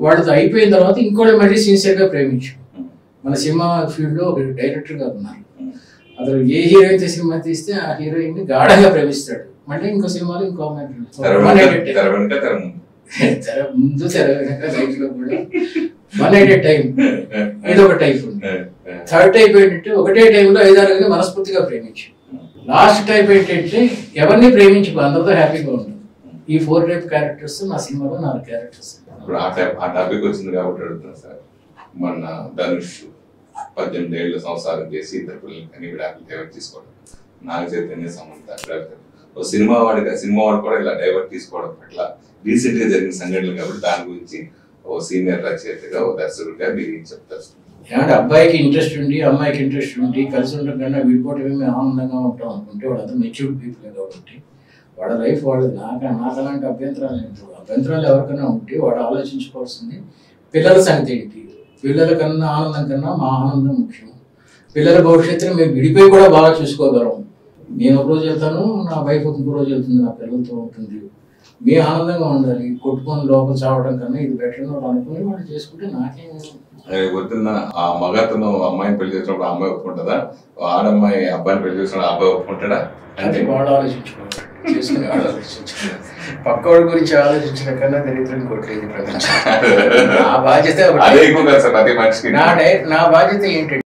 వాళ్ళతో అయిపోయిన తర్వాత ఇంకోటి మళ్ళీ సిన్సియర్ గా ప్రేమించు మన సినిమా ఫీల్డ్ లో ఒక డైరెక్టర్ గా ఉన్నారు అతను ఏ హీరోయిన్ తో సినిమా తీస్తే ఆ హీరోయిన్ ని గాఢంగా ప్రేమిస్తాడు మళ్ళీ ఇంకో సినిమాలో ఇంకో తెర వన్ వెనుక ఎయిట్ తెర వెనుక తెర ముందు తెర ముందు తెర వెనక లైఫ్ లో కూడా వన్ ఎయిట్ టైం ఇది ఒక టైప్ ఉంది థర్డ్ టైప్ ఏంటంటే ఒకటే టైంలో ఐదారుగురిని మనస్ఫూర్తిగా ప్రేమించు లాస్ట్ టైప్ ఏంటంటే ఎవరిని ప్రేమించు అందరితో హ్యాపీగా ఉంటుంది ఈ ఫోర్ టైప్ క్యారెక్టర్స్ నా సినిమాలో నాలుగు క్యారెక్టర్స్ ఇప్పుడు ఆ టైప్ ఆ టాపిక్ వచ్చింది కాబట్టి అడుగుతున్నా సార్ మొన్న ధనుష్ పద్దెనిమిది ఏళ్ళ సంవత్సరాలు చేసి ఇద్దరు పిల్లలకి అని విడాకులు డైవర్ట్ తీసుకోవడం నాగ చైతన్య సమంత అట్లా ఓ సినిమా వాడిగా సినిమా వాడు కూడా ఇలా డైవర్ట్ తీసుకోవడం పట్ల రీసెంట్ గా జరిగిన సంఘటనలు కాబట్టి దాని గురించి ఓ సీనియర్ రచయితగా ఓ దర్శకుడిగా మీరు ఏం చెప్తారు ఏమంటే అబ్బాయికి ఇంట్రెస్ట్ ఉండి అమ్మాయికి ఇంట్రెస్ట్ ఉండి కలిసి ఉండడం కన్నా విడిపోవటమే మేము ఆనందంగా ఉంటాం అనుకుంటే వాళ్ళంతా మెచ్యూర్డ్ పీపుల్ కాబట్టి వాళ్ళ లైఫ్ వాళ్ళది నాకు నాకు అలాంటి అభ్యంతరాలు లేదు అభ్యంతరాలు ఎవరికైనా ఉంటే వాడు ఆలోచించుకోవాల్సింది పిల్లల సంగతి ఏంటి పిల్లల కన్నా ఆనందం కన్నా మా ఆనందం ముఖ్యం పిల్లల భవిష్యత్తుని మేము విడిపోయి కూడా బాగా చూసుకోగలం నేను ఒక రోజు వెళ్తాను నా వైఫ్ ఇంకో రోజు వెళ్తుంది నా పిల్లలతో ఉంటుంది మీ ఆనందంగా ఉండాలి కొట్టుకొని లోపల చావడం కన్నా ఇది బెటర్ వాళ్ళు అనుకుని వాళ్ళు చేసుకుంటే నాకేం వద్దున్న ఆ మగతను అమ్మాయిని పెళ్లి చేసినప్పుడు ఆ అమ్మాయి ఒప్పుకుంటుందా ఆడమ్మాయి అబ్బాయిని పెళ్లి చేసినప్పుడు ఆ అబ్బాయి ఒప్పుకుంటాడా అది వాళ్ళు ఆలోచించుకోవాలి చేసుకుని వాళ్ళు ఆలోచించుకోవాలి పక్కవాడి గురించి ఆలోచించిన కన్నా దరిద్రం కొట్టలేదు ప్రపంచం నా బాధ్యత ఒకటి. అదే ఎక్కువ కదా సార్ ప్రతి మనిషికి నా డై నా బాధ్యత ఏంటంటే